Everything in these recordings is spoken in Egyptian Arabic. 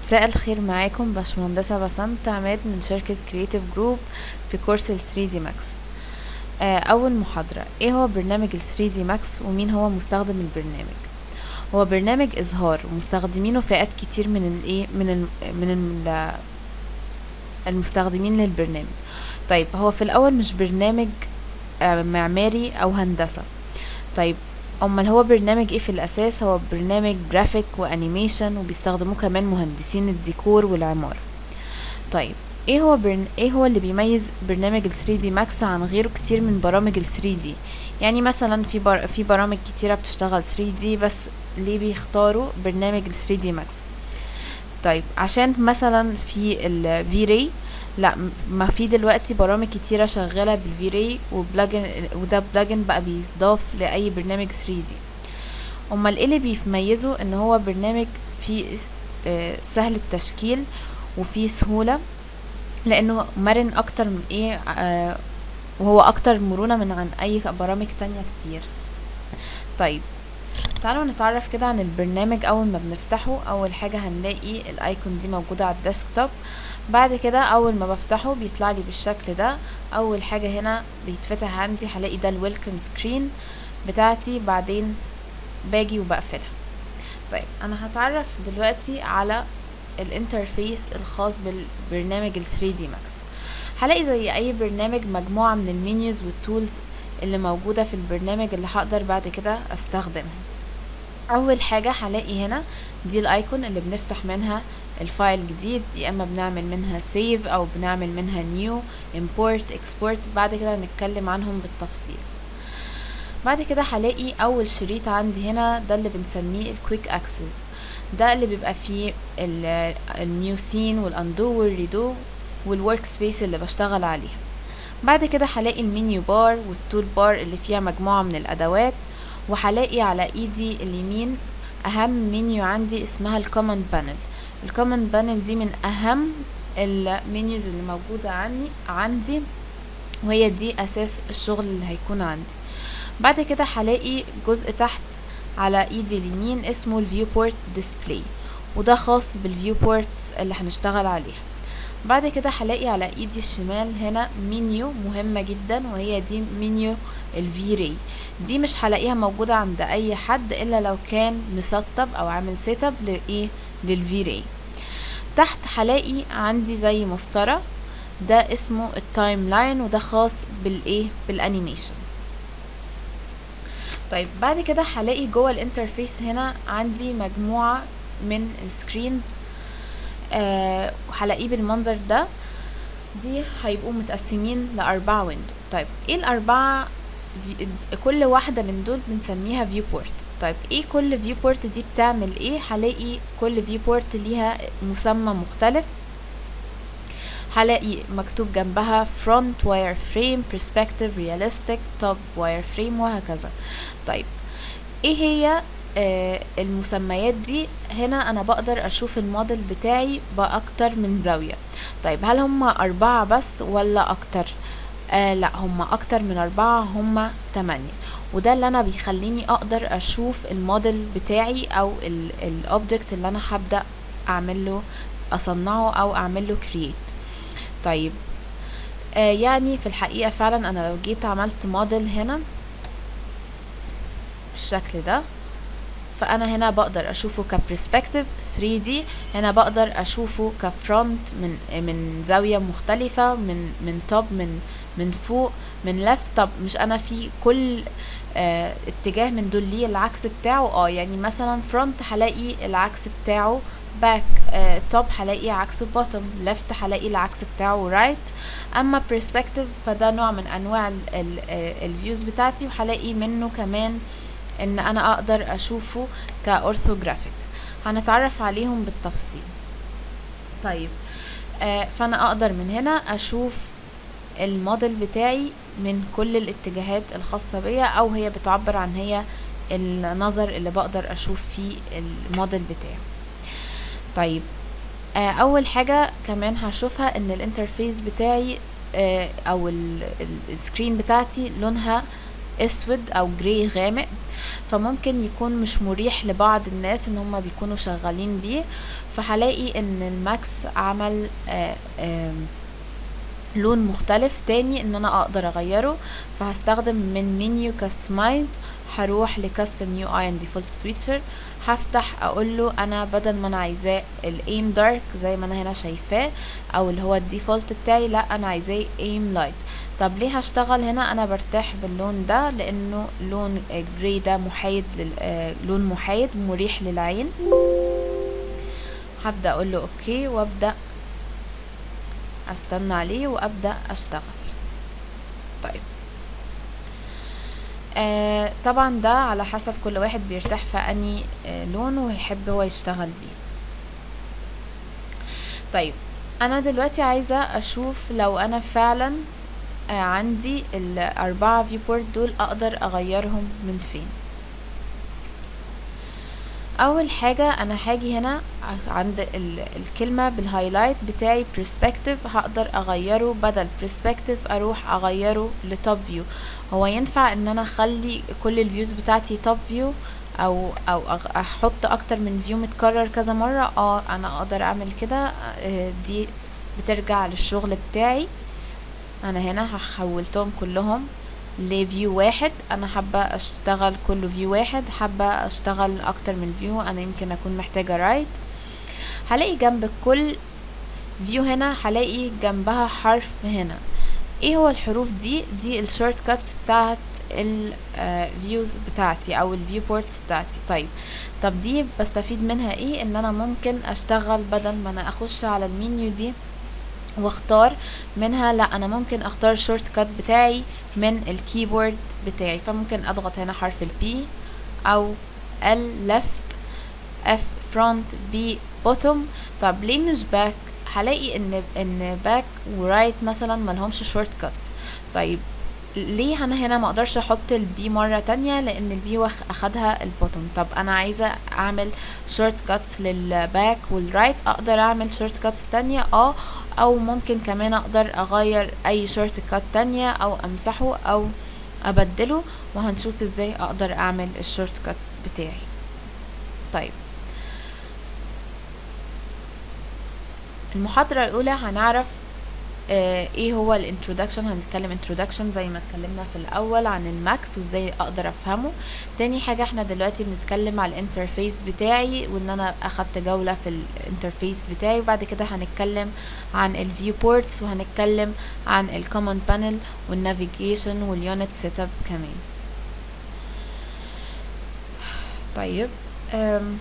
مساء الخير معاكم باشمهندسة بسنت عماد من شركة كرييتيف جروب في كورس ال 3 دي ماكس أول محاضرة ايه هو برنامج ال 3 دي ماكس ومين هو مستخدم البرنامج هو برنامج إظهار ومستخدمينه فئات كتير من الايه من ال من ال المستخدمين للبرنامج طيب هو في الأول مش برنامج آه، معماري أو هندسة طيب امال هو برنامج ايه في الاساس هو برنامج جرافيك وانيميشن وبيستخدموه كمان مهندسين الديكور والعمارة طيب ايه هو برن... ايه هو اللي بيميز برنامج ال 3 دي ماكس عن غيره كتير من برامج ال 3 دي يعني مثلا في بر... في برامج كتيرة بتشتغل 3 دي بس ليه بيختاروا برنامج ال 3 دي ماكس طيب عشان مثلا في ال V-Ray لا م- ما في دلوقتي برامج كتيرة شغالة بالفيري وبلاجن وده بلاجن بقى بيضاف لأي برنامج 3 دي امال ايه اللي بيميزه ان هو برنامج فيه آه، سهل التشكيل وفيه سهولة لانه مرن اكتر من ايه آه، وهو اكتر مرونة من عن اي برامج تانية كتير طيب تعالوا نتعرف كده عن البرنامج اول ما بنفتحه اول حاجة هنلاقي الايكون دي موجودة على الديسكتوب بعد كده اول ما بفتحه بيطلع لي بالشكل ده اول حاجة هنا بيتفتح عندي هلاقي ده الويلكم سكرين بتاعتي بعدين باجي وبقفلها طيب انا هتعرف دلوقتي على الانترفيس الخاص بالبرنامج ال 3 دي ماكس هلاقي زي اي برنامج مجموعة من المنيوز والتولز اللي موجودة في البرنامج اللي هقدر بعد كده استخدمها اول حاجة هلاقي هنا دي الايكون اللي بنفتح منها الفايل جديد يا اما بنعمل منها سيف او بنعمل منها نيو امبورت اكسبورت بعد كده هنتكلم عنهم بالتفصيل بعد كده هلاقي اول شريط عندي هنا ده اللي بنسميه الكويك اكسس ده اللي بيبقى فيه النيو سين والاندو والريدو والورك سبيس اللي بشتغل عليها بعد كده هلاقي المنيو بار والتول بار اللي فيها مجموعة من الادوات وهلاقي على ايدي اليمين اهم منيو عندي اسمها الكوماند بانل الكوماند بانل دي من اهم المنيوز اللي موجودة عني عندي وهي دي اساس الشغل اللي هيكون عندي بعد كده هلاقي جزء تحت على ايدي اليمين اسمه الفيو بورت ديسبلاي وده خاص بالفيو بورت اللي هنشتغل عليها بعد كده هلاقي على ايدي الشمال هنا منيو مهمة جدا وهي دي منيو الفي راي دي مش هلاقيها موجودة عند اي حد الا لو كان مسطب او عامل سيت اب لايه للفي راي تحت هلاقي عندي زي مسطرة ده اسمه التايم لاين وده خاص بالايه بالانيميشن طيب بعد كده هلاقي جوه الانترفيس هنا عندي مجموعة من السكرينز آه هلاقيه بالمنظر ده دي هيبقوا متقسمين لأربعة ويندو طيب ايه الأربعة في- كل واحدة من دول بنسميها فيو بورت طيب ايه كل فيو بورت دي بتعمل ايه هلاقي كل فيو بورت ليها مسمى مختلف هلاقي مكتوب جنبها front wire frame perspective realistic top wire frame وهكذا طيب ايه هي آه المسميات دي هنا انا بقدر اشوف الموديل بتاعي باكتر من زاوية طيب هل هم اربعة بس ولا اكتر آه لا هم اكتر من اربعة هم تمانية وده اللي انا بيخليني اقدر اشوف الموديل بتاعي او الاوبجكت اللي انا هبدأ اعمل له اصنعه او اعمل له create طيب آه يعني في الحقيقة فعلا انا لو جيت عملت موديل هنا بالشكل ده فانا هنا بقدر اشوفه كبرسبكتيف 3D هنا بقدر اشوفه كفرونت من من زاوية مختلفة من من توب من من فوق من ليفت طب مش انا في كل آه اتجاه من دول ليه العكس بتاعه اه يعني مثلا فرونت هلاقي العكس بتاعه باك توب هلاقي عكسه بوتوم ليفت هلاقي العكس بتاعه رايت right. اما برسبكتيف فده نوع من انواع الفيوز بتاعتي وهلاقي منه كمان ان انا اقدر اشوفه كاورثوجرافيك هنتعرف عليهم بالتفصيل طيب آه فانا اقدر من هنا اشوف الموديل بتاعي من كل الاتجاهات الخاصة بيا او هي بتعبر عن هي النظر اللي بقدر اشوف فيه الموديل بتاعي طيب آه اول حاجة كمان هشوفها ان الانترفيس بتاعي آه او السكرين بتاعتي لونها اسود او جراي غامق فممكن يكون مش مريح لبعض الناس ان هم بيكونوا شغالين بيه فهلاقي ان الماكس عمل آآ آآ لون مختلف تاني ان انا اقدر اغيره فهستخدم من منيو كاستمايز هروح لكاستم نيو اي اند ديفولت سويتشر هفتح اقول له انا بدل ما انا عايزاه الايم دارك زي ما انا هنا شايفاه او اللي هو الديفولت بتاعي لا انا عايزاه ايم لايت طب ليه هشتغل هنا انا برتاح باللون ده لانه لون جراي ده محايد لل... آه لون محايد مريح للعين هبدا اقول له اوكي وابدا استنى عليه وابدا اشتغل طيب آه طبعا ده على حسب كل واحد بيرتاح في اني آه لون ويحب هو يشتغل بيه طيب انا دلوقتي عايزة اشوف لو انا فعلا آه عندي الاربعة فيوبورت دول اقدر اغيرهم من فين اول حاجة انا هاجي هنا عند الكلمة بالهايلايت بتاعي perspective هقدر اغيره بدل perspective اروح اغيره لتوب فيو هو ينفع ان انا اخلي كل الفيوز بتاعتي توب فيو او او احط اكتر من فيو متكرر كذا مرة اه انا اقدر اعمل كده دي بترجع للشغل بتاعي انا هنا حولتهم كلهم لفيو واحد انا حابة اشتغل كله فيو واحد حابة اشتغل اكتر من فيو انا يمكن اكون محتاجة رايت هلاقي جنب كل فيو هنا هلاقي جنبها حرف هنا ايه هو الحروف دي دي الشورت كاتس بتاعت الفيوز بتاعتي او الفيو بورتس بتاعتي طيب طب دي بستفيد منها ايه ان انا ممكن اشتغل بدل ما انا اخش على المنيو دي واختار منها لا انا ممكن اختار الشورت كات بتاعي من الكيبورد بتاعي فممكن اضغط هنا حرف البي او ال left F front B bottom طب ليه مش باك هلاقي ان ان باك ورايت مثلا ملهمش شورت كاتس طيب ليه انا هنا ما اقدرش احط البي مره تانية لان البي اخدها البوتوم طب انا عايزه اعمل شورت كاتس للباك والرايت اقدر اعمل شورت كاتس تانية اه او ممكن كمان اقدر اغير اي شورت كات تانية او امسحه او ابدله وهنشوف ازاي اقدر اعمل الشورت كات بتاعي طيب المحاضرة الأولى هنعرف آه ايه هو الانترودكشن هنتكلم انترودكشن زي ما اتكلمنا في الاول عن الماكس وازاي اقدر افهمه تاني حاجة احنا دلوقتي بنتكلم على الانترفيس بتاعي وان انا اخدت جولة في الانترفيس بتاعي وبعد كده هنتكلم عن الفيو بورتس وهنتكلم عن الكوماند بانل والنافيجيشن واليونت سيت اب كمان طيب أم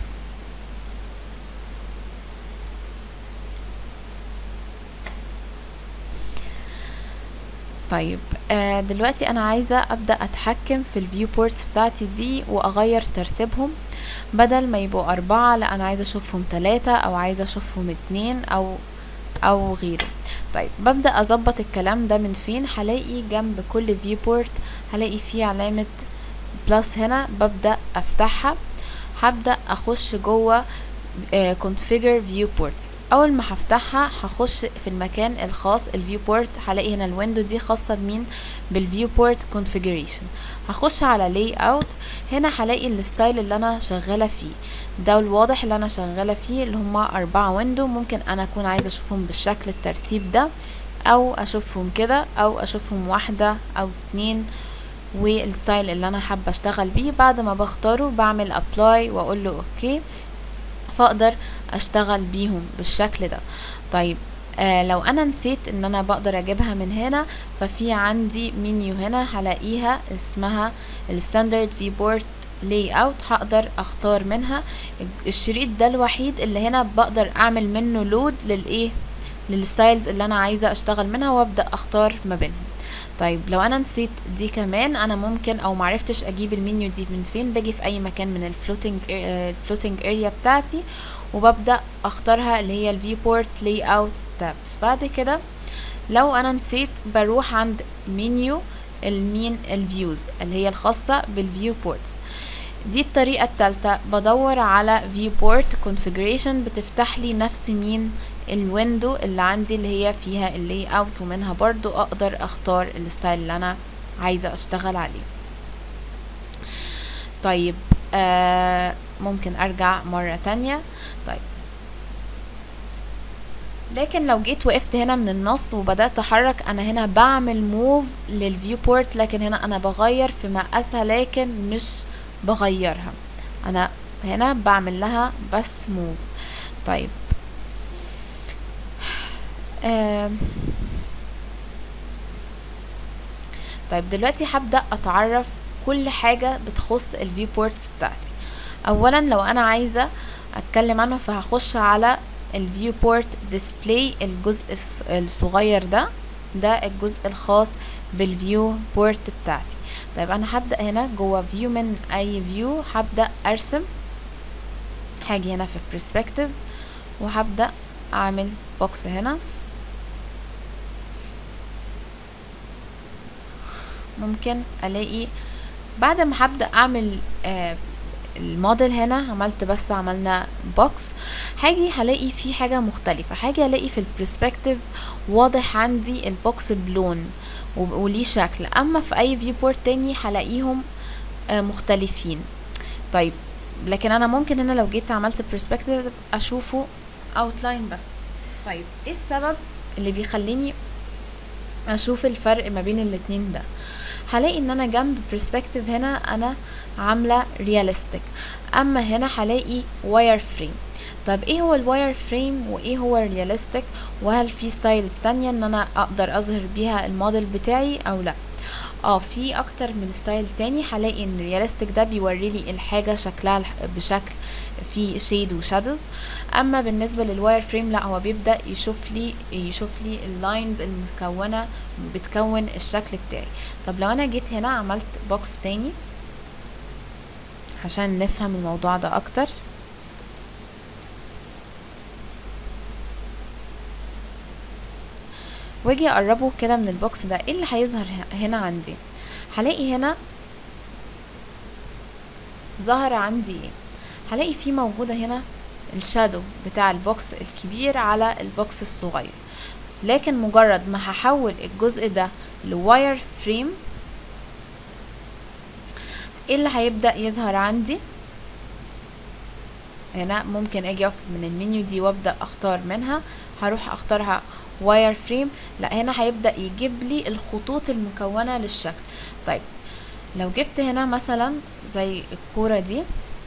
طيب آه دلوقتي انا عايزة ابدأ اتحكم في الفيو بورتس بتاعتي دي واغير ترتيبهم بدل ما يبقوا اربعة لا انا عايزة اشوفهم تلاتة او عايزة اشوفهم اتنين او او غيره طيب ببدأ اظبط الكلام ده من فين هلاقي جنب كل فيو بورت هلاقي فيه علامة بلس هنا ببدأ افتحها هبدأ اخش جوه Uh, configure viewports اول ما هفتحها هخش في المكان الخاص الفيو بورت هلاقي هنا الويندو دي خاصه بمين بالفيو بورت configuration هخش على layout هنا هلاقي الستايل اللي انا شغاله فيه ده الواضح اللي انا شغاله فيه اللي هما اربعة ويندو ممكن انا اكون عايزه اشوفهم بالشكل الترتيب ده او اشوفهم كده او اشوفهم واحده او اتنين والستايل اللي انا حابه اشتغل بيه بعد ما بختاره بعمل ابلاي واقول له اوكي فاقدر اشتغل بيهم بالشكل ده طيب آه لو انا نسيت ان انا بقدر اجيبها من هنا ففي عندي منيو هنا هلاقيها اسمها الستاندرد في بورت لاي اوت هقدر اختار منها الشريط ده الوحيد اللي هنا بقدر اعمل منه لود للايه للستايلز اللي انا عايزه اشتغل منها وابدا اختار ما بينهم طيب لو انا نسيت دي كمان انا ممكن او معرفتش اجيب المنيو دي من فين باجي في اي مكان من الفلوتنج الفلوتنج اريا بتاعتي وببدا اختارها اللي هي الفيو بورت لاي اوت تابس بعد كده لو انا نسيت بروح عند منيو المين الفيوز اللي هي الخاصة بالفيو بورتس دي الطريقة التالتة بدور على فيو بورت configuration بتفتح لي نفس مين الويندو اللي عندي اللي هي فيها اللي اوت ومنها برضو اقدر اختار الستايل اللي انا عايزة اشتغل عليه طيب آه ممكن ارجع مرة تانية طيب لكن لو جيت وقفت هنا من النص وبدأت احرك انا هنا بعمل موف للفيو بورت لكن هنا انا بغير في مقاسها لكن مش بغيرها انا هنا بعمل لها بس موف طيب آم. طيب دلوقتي هبدأ اتعرف كل حاجة بتخص الفيو بورتس بتاعتي اولا لو انا عايزة اتكلم عنه فهخش على الفيو بورت ديسبلاي الجزء الص- الصغير ده ده الجزء الخاص بالفيو بورت بتاعتي طيب انا هبدأ هنا جوه فيو من اي فيو هبدأ ارسم هاجي هنا في perspective وهبدأ اعمل بوكس هنا ممكن الاقي بعد ما هبدأ اعمل آه الموديل هنا عملت بس عملنا بوكس هاجي هلاقي في حاجة مختلفة هاجي الاقي في البرسبكتيف واضح عندي البوكس بلون وب- وليه شكل اما في اي فيو بورت تاني هلاقيهم آه مختلفين طيب لكن انا ممكن هنا لو جيت عملت برسبكتيف اشوفه اوتلاين بس طيب ايه السبب اللي بيخليني اشوف الفرق ما بين الاتنين ده هلاقي ان انا جنب برسبكتيف هنا انا عامله رياليستيك اما هنا هلاقي واير فريم طب ايه هو الواير فريم وايه هو الرياليستيك وهل في ستايلز تانية ان انا اقدر اظهر بيها الموديل بتاعي او لا اه في اكتر من ستايل تاني هلاقي ان الرياليستيك ده بيوري لي الحاجه شكلها الح- بشكل فيه شيد وشادوز اما بالنسبه للواير فريم لا هو بيبدا يشوف لي يشوف لي اللاينز المكونه بتكون الشكل بتاعي طب لو انا جيت هنا عملت بوكس تاني عشان نفهم الموضوع ده اكتر واجي اقربه كده من البوكس ده ايه اللي هيظهر ه- هنا عندي هلاقي هنا ظهر عندي ايه هلاقي فيه موجودة هنا الشادو بتاع البوكس الكبير على البوكس الصغير لكن مجرد ما هحول الجزء ده لواير فريم ايه اللي هيبدأ يظهر عندي هنا ممكن اجي اقف من المنيو دي وابدأ اختار منها هروح اختارها واير فريم لا هنا هيبدأ يجيب لي الخطوط المكونة للشكل طيب لو جبت هنا مثلا زي الكورة دي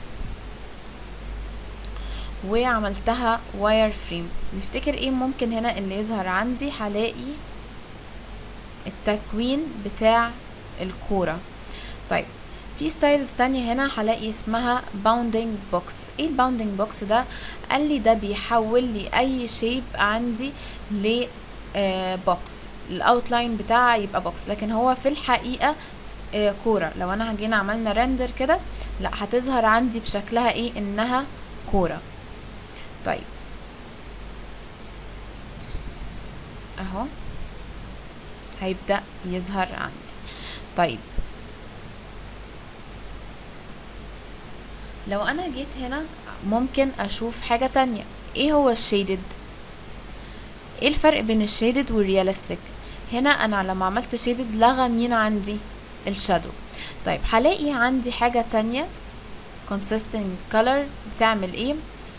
وعملتها واير فريم نفتكر ايه ممكن هنا اللي يظهر عندي هلاقي التكوين بتاع الكورة طيب في ستايلز تانية هنا هلاقي اسمها باوندينج بوكس ايه الباوندينج بوكس ده قال لي ده بيحول لي اي شيب عندي ل بوكس الاوتلاين بتاعها يبقى بوكس لكن هو في الحقيقة آه، كورة لو انا جينا عملنا رندر كده لا هتظهر عندي بشكلها ايه انها كورة طيب اهو هيبدأ يظهر عندي طيب لو انا جيت هنا ممكن اشوف حاجة تانية ايه هو الشيدد ايه الفرق بين الشيدد والرياليستيك هنا انا لما عملت شيدد لغى مين عندي الشادو طيب هلاقي عندي حاجة تانية consistent color بتعمل ايه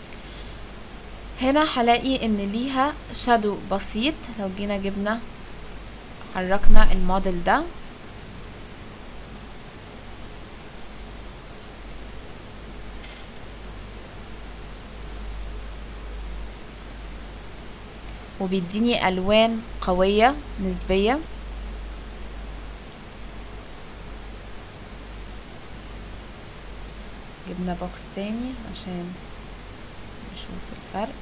هنا هلاقي ان ليها شادو بسيط لو جينا جبنا حركنا الموديل ده وبيديني الوان قوية نسبية جبنا بوكس تاني عشان نشوف الفرق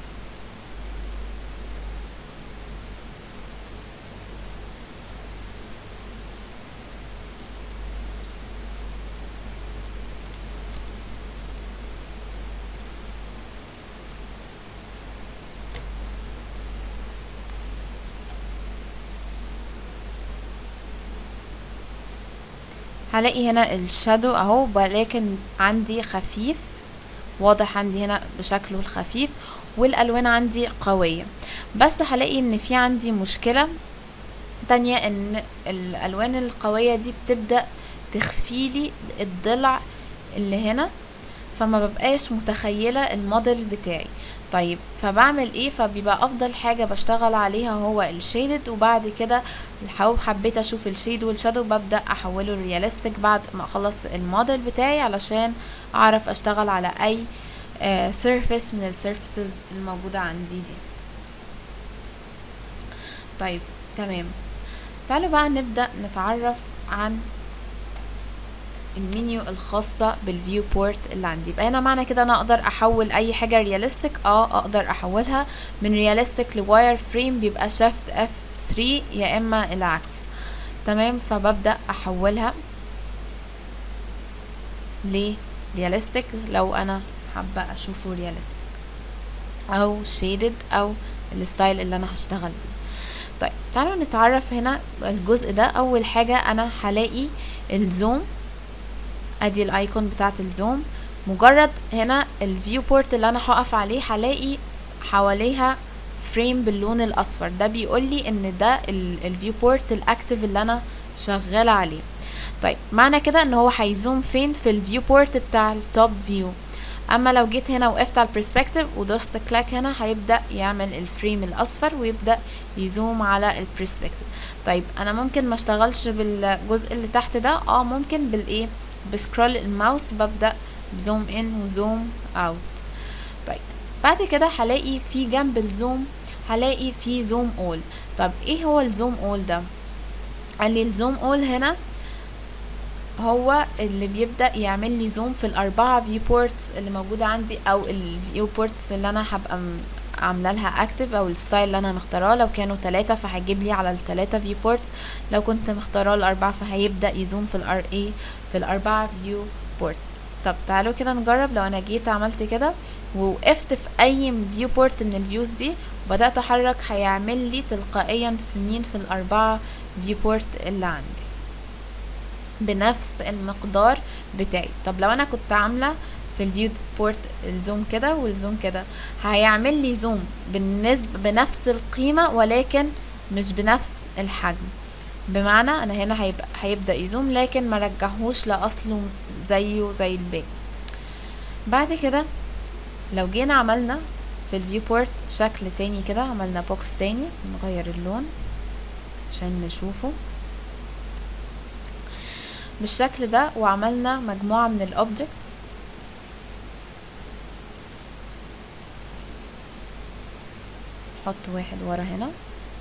هلاقي هنا الشادو اهو ولكن عندي خفيف واضح عندي هنا بشكله الخفيف والالوان عندي قوية بس هلاقي ان في عندي مشكلة تانية ان الالوان القوية دي بتبدأ تخفيلي الضلع اللي هنا فما ببقاش متخيلة الموديل بتاعي طيب فبعمل ايه فبيبقى افضل حاجة بشتغل عليها هو الشيدد وبعد كده لو حبيت اشوف الشيد والشادو ببدأ احوله رياليستيك بعد ما اخلص الموديل بتاعي علشان اعرف اشتغل على اي سيرفيس من السيرفيسز الموجودة عندي دي طيب تمام تعالوا بقى نبدأ نتعرف عن المنيو الخاصة بالفيو بورت اللي عندي يبقى هنا معنى كده انا اقدر احول اي حاجة رياليستيك اه اقدر احولها من رياليستيك لواير فريم بيبقى شيفت اف 3 يا اما العكس تمام فببدأ احولها لرياليستيك لو انا حابة اشوفه رياليستيك او شيدد او الستايل اللي انا هشتغل بيه طيب تعالوا نتعرف هنا الجزء ده اول حاجة انا هلاقي الزوم ادي الايكون بتاعت الزوم مجرد هنا الفيو بورت اللي انا هقف عليه هلاقي حواليها فريم باللون الاصفر ده بيقول لي ان ده الفيو بورت الاكتف اللي انا شغاله عليه طيب معنى كده ان هو هيزوم فين في الفيو بورت بتاع التوب فيو اما لو جيت هنا وقفت على البرسبكتيف ودوست كلاك هنا هيبدا يعمل الفريم الاصفر ويبدا يزوم على البرسبكتيف طيب انا ممكن ما اشتغلش بالجزء اللي تحت ده اه ممكن بالايه بسكرول الماوس ببدا بزوم ان وزوم اوت طيب بعد كده هلاقي في جنب الزوم هلاقي في زوم اول طب ايه هو الزوم اول ده قال لي الزوم اول هنا هو اللي بيبدأ يعمل لي زوم في الأربعة فيو بورتس اللي موجودة عندي أو الفيو بورتس اللي أنا هبقى عاملة لها اكتف أو الستايل اللي أنا مختاراه لو كانوا تلاتة فهيجيب لي على التلاتة فيو بورتس لو كنت مختاراه الأربعة فهيبدأ يزوم في الار اي في الأربعة فيو بورت طب تعالوا كده نجرب لو أنا جيت عملت كده ووقفت في أي فيو بورت من الفيوز دي وبدأت أحرك هيعمل لي تلقائيا في مين في الأربعة فيو بورت اللي عندي بنفس المقدار بتاعي طب لو انا كنت عامله في الفيو بورت الزوم كده والزوم كده هيعمل لي زوم بالنسبة بنفس القيمة ولكن مش بنفس الحجم بمعنى انا هنا هيبقى هيبدأ يزوم لكن ما رجعهوش لأصله زيه زي الباقي بعد كده لو جينا عملنا في الفيو بورت شكل تاني كده عملنا بوكس تاني نغير اللون عشان نشوفه بالشكل ده وعملنا مجموعة من الأوبجكتس نحط واحد ورا هنا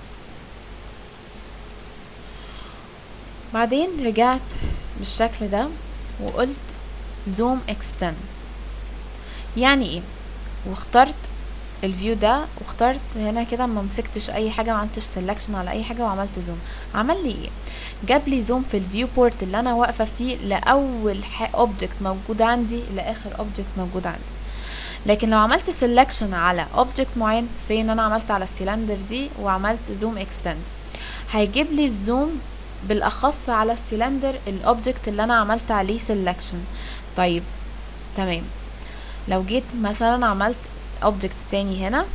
بعدين رجعت بالشكل ده وقلت زوم اكستند يعني ايه واخترت الفيو ده واخترت هنا كده ما مسكتش اي حاجه ما عملتش سelection على اي حاجه وعملت زوم عمل لي ايه جاب لي زوم في الفيو بورت اللي انا واقفه فيه لاول اوبجكت موجود عندي لاخر اوبجكت موجود عندي لكن لو عملت سelection على اوبجكت معين زي ان انا عملت على السيلندر دي وعملت زوم اكستند هيجيب لي الزوم بالاخص على السيلندر الاوبجكت اللي انا عملت عليه selection طيب تمام لو جيت مثلا عملت اوبجكت تاني هنا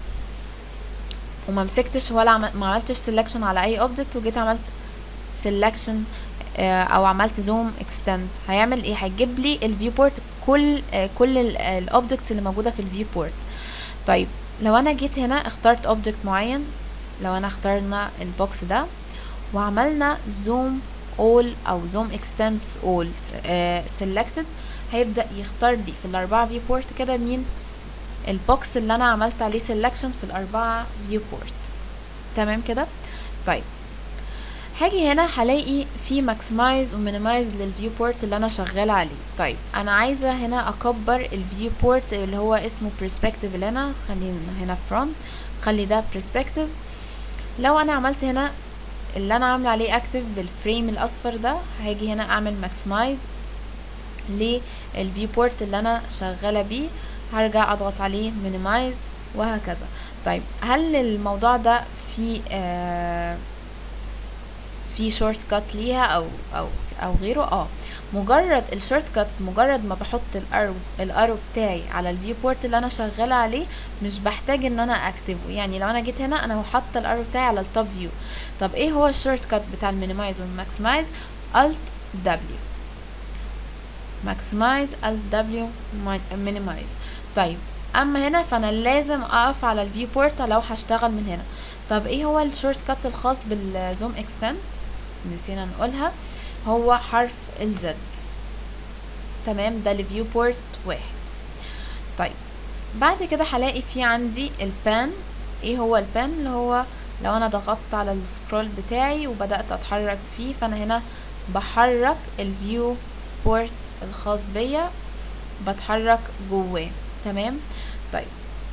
وما مسكتش ولا عمل ما عملتش سelection على اي اوبجكت وجيت عملت selection آه او عملت زوم اكستند هيعمل ايه هيجيب لي الفيو بورت كل آه كل الاوبجكتس اللي موجوده في الفيو بورت طيب لو انا جيت هنا اخترت اوبجكت معين لو انا اخترنا البوكس ده وعملنا زوم اول او زوم اكستند اول selected هيبدا يختار لي في الاربعه فيو بورت كده مين البوكس اللي انا عملت عليه سelection في الاربعه فيو بورت تمام كده طيب هاجي هنا هلاقي في ماكسمايز ومينيمايز للفيو بورت اللي انا شغاله عليه طيب انا عايزه هنا اكبر الفيو بورت اللي هو اسمه برسبكتيف اللي انا خلينا هنا فرونت خلي ده برسبكتيف لو انا عملت هنا اللي انا عامله عليه اكتف بالفريم الاصفر ده هاجي هنا اعمل ماكسمايز للفيو بورت اللي انا شغاله بيه هرجع اضغط عليه مينيمايز وهكذا طيب هل الموضوع ده في آه في شورت كات ليها او او او غيره اه مجرد الشورت كاتس مجرد ما بحط الارو الارو بتاعي على الفيو بورت اللي انا شغاله عليه مش بحتاج ان انا اكتبه يعني لو انا جيت هنا انا حاطه الارو بتاعي على التوب فيو طب ايه هو الشورت كات بتاع المينيمايز والماكسمايز الت دبليو ماكسمايز الت دبليو مينيمايز طيب اما هنا فانا لازم اقف على الفيو بورت لو هشتغل من هنا طب ايه هو الشورت كات الخاص بالزوم اكستنت نسينا نقولها هو حرف الزد تمام ده الفيو بورت واحد طيب بعد كده هلاقي في عندي البان ايه هو البان اللي هو لو انا ضغطت على السكرول بتاعي وبدأت اتحرك فيه فانا هنا بحرك الفيو بورت الخاص بيا بتحرك جواه تمام طيب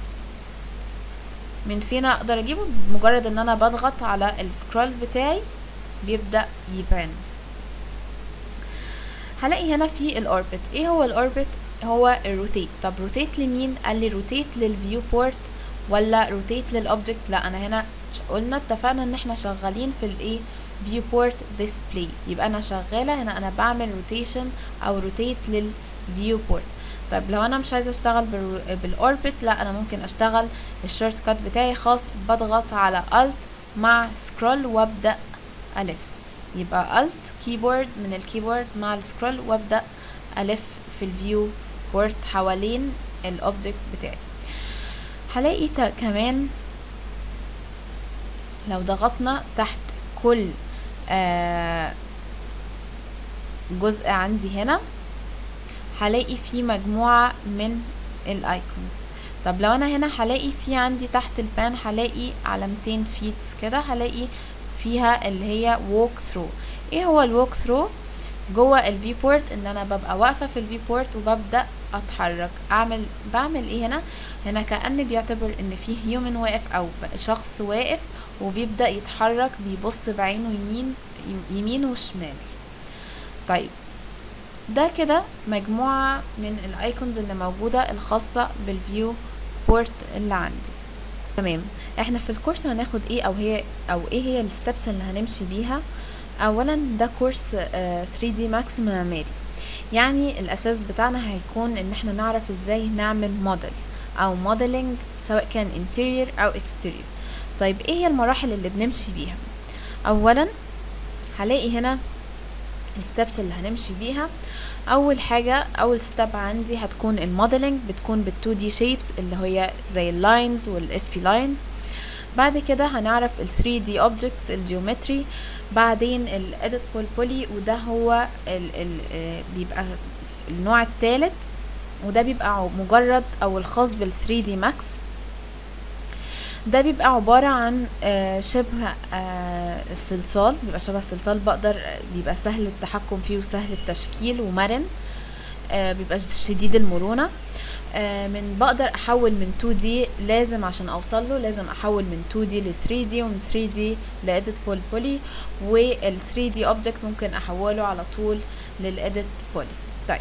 من فين اقدر اجيبه مجرد ان انا بضغط على السكرول بتاعي بيبدأ يبان هلاقي هنا في الاوربت ايه هو الاوربت هو الروتيت طب روتيت لمين قال لي روتيت للفيو بورت ولا روتيت للاوبجكت لا انا هنا قلنا اتفقنا ان احنا شغالين في الايه فيو بورت ديسبلاي يبقى انا شغاله هنا انا بعمل روتيشن او روتيت للفيو بورت طيب لو انا مش عايزه اشتغل بالاوربت لا انا ممكن اشتغل الشورت كات بتاعي خاص بضغط على الت مع سكرول وابدا الف يبقى الت كيبورد من الكيبورد مع السكرول وابدا الف في الفيو بورت حوالين الاوبجكت بتاعي هلاقي كمان لو ضغطنا تحت كل آه جزء عندي هنا هلاقي في مجموعة من الايكونز طب لو انا هنا هلاقي في عندي تحت البان هلاقي علامتين فيتس كده هلاقي فيها اللي هي ووك ثرو ايه هو الووك ثرو جوه الفي بورت ان انا ببقى واقفه في الفي بورت وببدا اتحرك اعمل بعمل ايه هنا هنا كان بيعتبر ان في هيومن واقف او شخص واقف وبيبدا يتحرك بيبص بعينه يمين يمين وشمال طيب ده كده مجموعة من الايكونز اللي موجودة الخاصة بالفيو بورت اللي عندي تمام احنا في الكورس هناخد ايه او هي او ايه هي الستبس اللي هنمشي بيها اولا ده كورس آه 3 دي ماكس معماري يعني الاساس بتاعنا هيكون ان احنا نعرف ازاي نعمل موديل او موديلنج سواء كان interior او exterior طيب ايه هي المراحل اللي بنمشي بيها اولا هلاقي هنا الستبس اللي هنمشي بيها اول حاجة اول ستيب عندي هتكون الموديلنج بتكون بالتو دي شيبس اللي هي زي اللاينز والاس بي لاينز بعد كده هنعرف ال 3 دي اوبجكتس الجيومتري بعدين الاديتبل بولي وده هو ال ال بيبقى النوع الثالث وده بيبقى مجرد او الخاص بال 3 دي ماكس ده بيبقى عبارة عن شبه الصلصال بيبقى شبه الصلصال بقدر بيبقى سهل التحكم فيه وسهل التشكيل ومرن بيبقى شديد المرونة من بقدر احول من 2D لازم عشان اوصل له لازم احول من 2D ل 3D ومن 3D ل edit poly poly وال 3D object ممكن احوله على طول لل edit poly طيب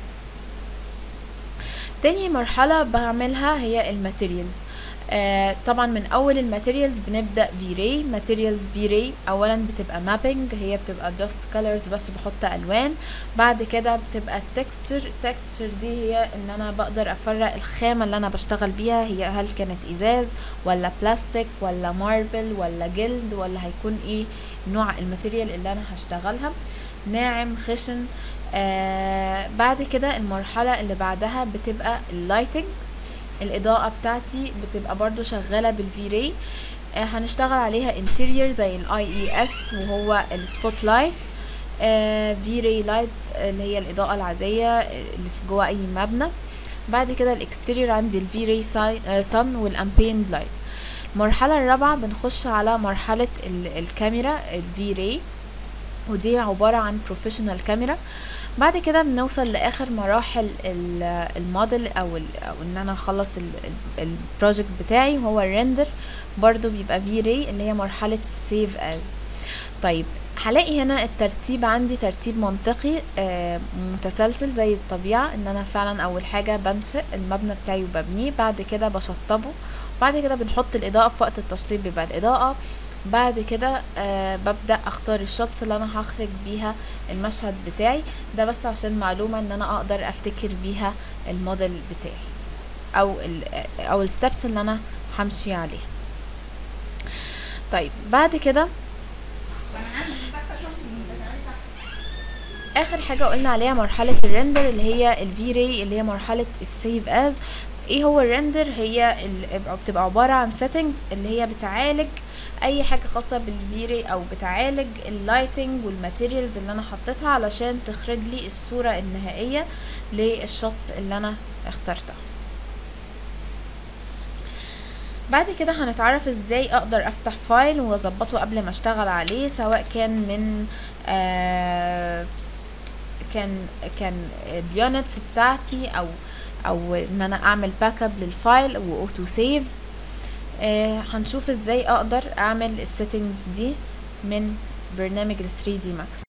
تاني مرحلة بعملها هي الماتيريالز آه طبعا من اول الماتيريالز بنبدا في-راي ماتيريالز في-راي اولا بتبقى مابينج هي بتبقى جاست كولرز بس بحط الوان بعد كده بتبقى التكستشر التكستشر دي هي ان انا بقدر افرق الخامه اللي انا بشتغل بيها هي هل كانت ازاز ولا بلاستيك ولا ماربل ولا جلد ولا هيكون ايه نوع الماتيريال اللي انا هشتغلها ناعم خشن آه بعد كده المرحله اللي بعدها بتبقى اللايتنج الاضاءه بتاعتي بتبقى برضو شغاله بالفي-راي آه هنشتغل عليها انتيرير زي الاي اي اس وهو السبوت لايت في راي لايت اللي هي الاضاءه العاديه اللي في جوه اي مبنى بعد كده الاكستيرير عندي الفي راي سن والامبين لايت المرحله الرابعه بنخش على مرحله الكاميرا الفي راي ودي عباره عن بروفيشنال كاميرا بعد كده بنوصل لاخر مراحل الموديل او او ان انا اخلص البروجكت بتاعي وهو الريندر برضو بيبقى في راي اللي هي مرحله السيف از طيب هلاقي هنا الترتيب عندي ترتيب منطقي آه متسلسل زي الطبيعة ان انا فعلا اول حاجة بنشئ المبنى بتاعي وببنيه بعد كده بشطبه بعد كده بنحط الاضاءة في وقت التشطيب بيبقى الاضاءة بعد كده آه ببدأ اختار الشوتس اللي انا هخرج بيها المشهد بتاعي ده بس عشان معلومة ان انا اقدر افتكر بيها الموديل بتاعي او ال او الستبس اللي انا همشي عليها طيب بعد كده اخر حاجه قلنا عليها مرحله الريندر اللي هي الفي راي اللي هي مرحله السيف از ايه هو الريندر هي ال- بتبقى عباره عن settings اللي هي بتعالج اي حاجه خاصه بالفي راي او بتعالج اللايتنج والماتيريالز اللي انا حطيتها علشان تخرج لي الصوره النهائيه للشوتس اللي انا اخترتها بعد كده هنتعرف ازاي اقدر افتح فايل واظبطه قبل ما اشتغل عليه سواء كان من آه كان كان اليونتس بتاعتي او او ان انا اعمل باك اب للفايل واوتو سيف آه هنشوف ازاي اقدر اعمل السيتنجز دي من برنامج ال 3 دي ماكس